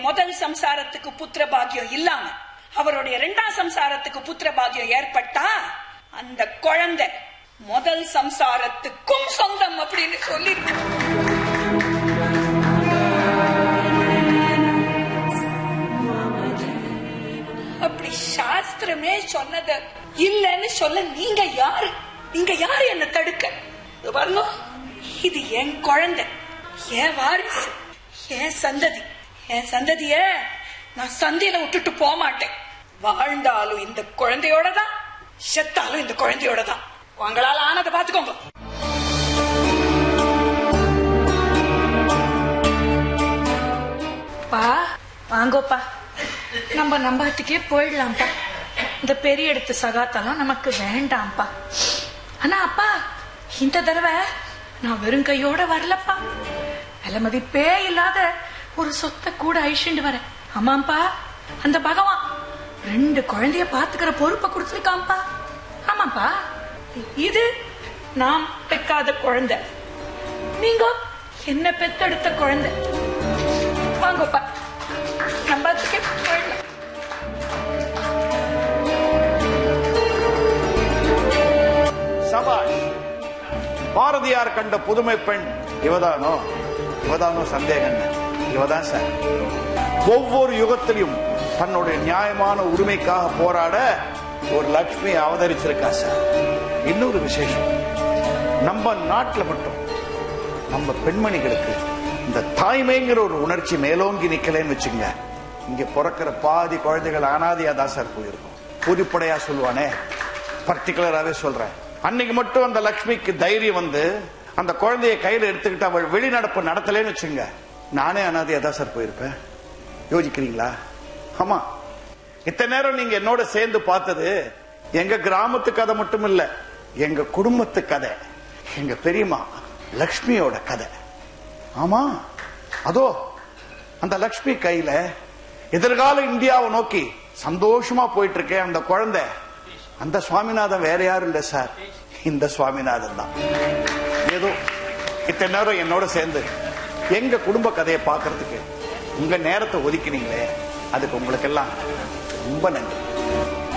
முதல் சம்சாரத்துக்கு புத்திர பாக்கியம் இல்லாம அவருடைய இரண்டாம் சம்சாரத்துக்கு புத்திர பாக்கியம் ஏற்பட்டா அந்த குழந்தை முதல் சம்சாரத்துக்கும் சொந்தம் அப்படின்னு சொல்லிருக்கு அப்படி சாஸ்திரமே சொன்னது இல்லைன்னு சொல்ல நீங்க யாரு நீங்க யாரு என்ன தடுக்க இதோ பாருங்க இது என் குழந்தை என் வாரிசு என் சந்ததி என் சந்ததிய நான் சந்தையில விட்டுட்டு போக மாட்டேன் வாழ்ந்தாலும் இந்த குழந்தையோட தான் செத்தாலும் இந்த குழந்தையோட தான் உங்களால ஆனதை பாத்துக்கோங்க பா வாங்கோப்பா நம்ம நம்பாட்டுக்கே போயிடலாம்ப்பா இந்த பெரிய இடத்து சகாத்தெல்லாம் நமக்கு வேண்டாம்ப்பா ஆனா அப்பா இந்த தடவை நான் வெறும் கையோட வரலப்பா விலை மதிப்பே இல்லாத ஒரு சொத்தை கூட அழிச்சுட்டு வரேன் ஆமாம்பா அந்த பகவான் ரெண்டு குழந்தைய பாத்துக்கிற பொறுப்பை கொடுத்துருக்காம்பா ஆமாப்பா இது நாம் பெக்காத குழந்தை நீங்க என்ன பெத்தெடுத்த குழந்தை வாங்கப்பா நம்பாத்துக்கே போயிடலாம் சபாஷ் பாரதியார் கண்ட புதுமை பெண் இவதானோ இவதானோ சந்தேகம் இல்லை. இவதான் சார் ஒவ்வொரு யுகத்திலும் தன்னுடைய நியாயமான உரிமைக்காக போராட ஒரு லட்சுமி அவதரிச்சிருக்கா சார் இன்னொரு விசேஷம் நம்ம நாட்டுல மட்டும் நம்ம பெண்மணிகளுக்கு இந்த தாய்மைங்கிற ஒரு உணர்ச்சி மேலோங்கி நிக்கலன்னு வச்சுங்க இங்க பிறக்கிற பாதி குழந்தைகள் அனாதையா தான் சார் போயிருக்கும் பொதுப்படையா சொல்லுவானே பர்டிகுலராவே சொல்றேன் அன்னைக்கு மட்டும் அந்த லக்ஷ்மிக்கு தைரியம் வந்து அந்த குழந்தைய கையில எடுத்துக்கிட்டு அவள் வெளிநடப்பு நடத்தலேன்னு வச்சுங்க நானே அனாதையா தான் சார் போயிருப்பேன் யோசிக்கிறீங்களா ஆமா இத்தனை நேரம் நீங்க என்னோட சேர்ந்து பார்த்தது எங்க கிராமத்து கதை மட்டும் இல்ல எங்க குடும்பத்து கதை எங்க பெரியம்மா லக்ஷ்மியோட கதை ஆமா அதோ அந்த லக்ஷ்மி கையில எதிர்கால இந்தியாவை நோக்கி சந்தோஷமா போயிட்டு இருக்கேன் அந்த குழந்தை அந்த சுவாமிநாதன் வேற யாரும் இல்ல சார் இந்த சுவாமிநாதன் தான் ஏதோ இத்தனை நேரம் என்னோட சேர்ந்து எங்க குடும்ப கதையை பார்க்கிறதுக்கு உங்க நேரத்தை ஒதுக்கினீங்களே அதுக்கு உங்களுக்கெல்லாம் ரொம்ப நன்றி